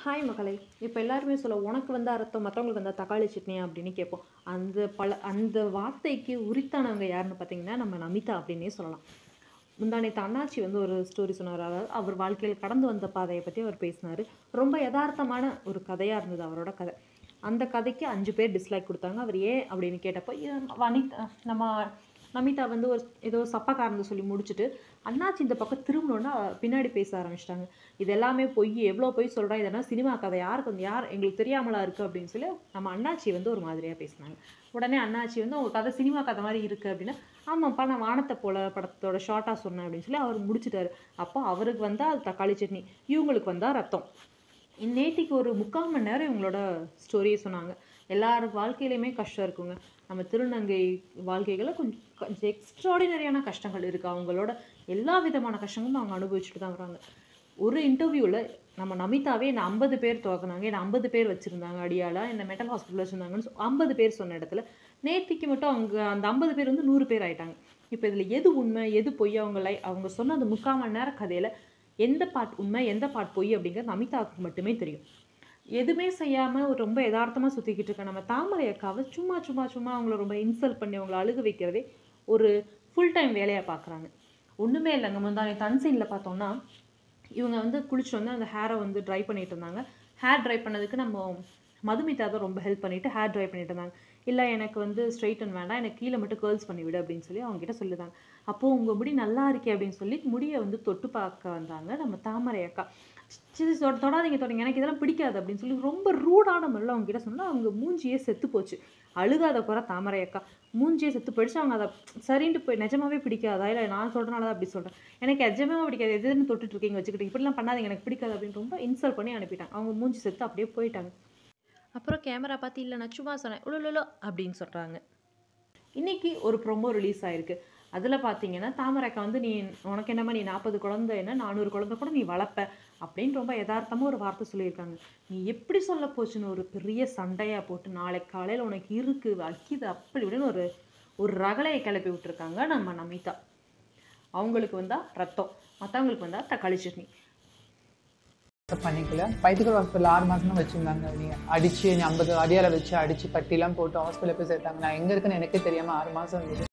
hi மகளே இப்போ எல்லாருமே சொல்ல உனக்கு வந்தா ரத்தம் மற்றவங்களுக்கு வந்தா தக்காளி சட்னி அப்படின்னு கேட்போம் அந்த பல அந்த வார்த்தைக்கு உரித்தானவங்க யாருன்னு பார்த்தீங்கன்னா நம்ம நமிதா அப்படின்னே சொல்லலாம் முந்தானேத்து அண்ணாச்சி வந்து ஒரு ஸ்டோரி சொன்னார் அதாவது அவர் வாழ்க்கையில் கடந்து வந்த பாதையை பற்றி அவர் பேசினார் ரொம்ப யதார்த்தமான ஒரு கதையாக இருந்தது அவரோட கதை அந்த கதைக்கு அஞ்சு பேர் டிஸ்லைக் கொடுத்தாங்க அவர் ஏன் அப்படின்னு கேட்டப்போ "ஏன் வனிதா நம்ம நமிதா வந்து ஒரு ஏதோ சப்பா காரணம் சொல்லி முடிச்சுட்டு அண்ணாச்சி இந்த பக்கம் திரும்பினோன்னா பின்னாடி பேச ஆரம்பிச்சிட்டாங்க இது எல்லாமே பொய் எவ்வளோ பொய் சொல்கிறா இதெல்லாம் சினிமா கதை யாருக்கு வந்து யார் எங்களுக்கு தெரியாமலா இருக்குது அப்படின்னு சொல்லி நம்ம அண்ணாச்சி வந்து ஒரு மாதிரியாக பேசினாங்க உடனே அண்ணாச்சி வந்து உங்கள் கதை சினிமா கதை மாதிரி இருக்குது அப்படின்னா ஆமாப்பா நான் வானத்தை போல படத்தோட ஷார்ட்டாக சொன்னேன் அப்படின்னு சொல்லி அவர் முடிச்சிட்டாரு அப்போ அவருக்கு வந்தால் அது தக்காளி சட்னி இவங்களுக்கு வந்தால் ரத்தம் நேத்திக்கு ஒரு முக்கால் மணி நேரம் இவங்களோட ஸ்டோரியை சொன்னாங்க எல்லார் வாழ்க்கையிலையுமே கஷ்டம் இருக்குங்க நம்ம திருநங்கை வாழ்க்கைகளில் கொஞ்சம் கொஞ்சம் எக்ஸ்ட்ராடினரியான கஷ்டங்கள் இருக்குது அவங்களோட எல்லா விதமான கஷ்டங்களும் அவங்க அனுபவிச்சுட்டு தான் வராங்க ஒரு இன்டர்வியூவில் நம்ம நமிதாவே என்ன ஐம்பது பேர் துவக்கினாங்க என்ன ஐம்பது பேர் வச்சுருந்தாங்க அடியாளா என்ன மெட்டல் ஹாஸ்பிட்டல் வச்சுருந்தாங்கன்னு ஐம்பது பேர் சொன்ன இடத்துல நேத்திக்கு மட்டும் அவங்க அந்த ஐம்பது பேர் வந்து நூறு பேர் ஆயிட்டாங்க இப்போ இதில் எது உண்மை எது பொய் அவங்க லை அவங்க சொன்ன அந்த முக்கால் மணி நேர கதையில் எந்த பாட் உண்மை எந்த பாட் பொய் அப்படிங்கிறது நமிதாவுக்கு மட்டுமே தெரியும் எதுவுமே செய்யாமல் ஒரு ரொம்ப யதார்த்தமாக சுற்றிக்கிட்டு இருக்க நம்ம தாமரை அக்காவை சும்மா சும்மா சும்மா அவங்கள ரொம்ப இன்சல்ட் பண்ணி அவங்கள அழுக வைக்கிறதே ஒரு ஃபுல் டைம் வேலையாக பார்க்குறாங்க ஒன்றுமே இல்லைங்க முந்தானே தன்சீனில் பார்த்தோம்னா இவங்க வந்து குளிச்சுட்டு வந்து அந்த ஹேரை வந்து ட்ரை பண்ணிட்டு இருந்தாங்க ஹேர் ட்ரை பண்ணதுக்கு நம்ம மதுமிதா தான் ரொம்ப ஹெல்ப் பண்ணிட்டு ஹேர் ட்ரை பண்ணிட்டு இருந்தாங்க இல்லை எனக்கு வந்து ஸ்ட்ரைட்டன் வேண்டாம் எனக்கு கீழே மட்டும் கேர்ள்ஸ் பண்ணி விடு அப்படின்னு சொல்லி அவங்க கிட்ட சொல்லுதாங்க அப்போது உங்கள் முடி நல்லா இருக்கே அப்படின்னு சொல்லி முடியை வந்து தொட்டு பார்க்க வந்தாங்க நம்ம தாமரை அக்கா சரி தொட தொடாதீங்க தொடங்க எனக்கு இதெல்லாம் பிடிக்காது அப்படின்னு சொல்லி ரொம்ப ரூடான முறையில் அவங்க கிட்ட சொன்னால் அவங்க மூஞ்சியே செத்து போச்சு அழுகாத குறை தாமரை அக்கா மூஞ்சியே செத்து போயிடுச்சு அவங்க அதை சரின்ட்டு போய் நிஜமாவே பிடிக்காதா இல்லை நான் சொல்கிறனால தான் அப்படி சொல்கிறேன் எனக்கு நிஜமாவே பிடிக்காது எதுன்னு தொட்டுட்டு இருக்கீங்க வச்சுக்கிட்டு இப்படிலாம் பண்ணாதீங்க எனக்கு பிடிக்காது அப்படின்னு ரொம்ப இன்சல்ட் பண்ணி அனுப்பிட்டாங்க அவங்க மூஞ்சி செத்து அப்படியே போயிட்டாங்க அப்புறம் கேமரா பார்த்து இல்லை நான் சும்மா சொன்னேன் உளுலோ அப்படின்னு சொல்கிறாங்க இன்னைக்கு ஒரு ப்ரொமோ ரிலீஸ் ஆயிருக்கு அதில் பார்த்தீங்கன்னா தாமரைக்கா வந்து நீ உனக்கு என்னம்மா நீ நாற்பது குழந்தை என்ன நானூறு குழந்தை கூட நீ வளர்ப்ப அப்படின்னு ரொம்ப யதார்த்தமாக ஒரு வார்த்தை சொல்லியிருக்காங்க நீ எப்படி சொல்ல போச்சுன்னு ஒரு பெரிய சண்டையாக போட்டு நாளைக்கு காலையில் உனக்கு இருக்கு அக்கிது அப்படி இப்படின்னு ஒரு ஒரு ரகலையை கிளப்பி விட்டுருக்காங்க நம்ம நமிதா அவங்களுக்கு வந்தால் ரத்தம் மற்றவங்களுக்கு வந்தால் தக்காளி சட்னி பண்ணிக்கல பைத்தியக்கார ஹாஸ்பிட்டல் ஆறு மாசம் தான் வச்சிருந்தாங்க நீங்க அடிச்சு ஐம்பது அடியால வச்சு அடிச்சு கட்டிலாம் போட்டு ஹாஸ்பிட்டல் போய் சேர்த்தாங்க நான் எங்க இருக்குன்னு எனக்கே தெரியாம ஆறு மாசம் இருந்தது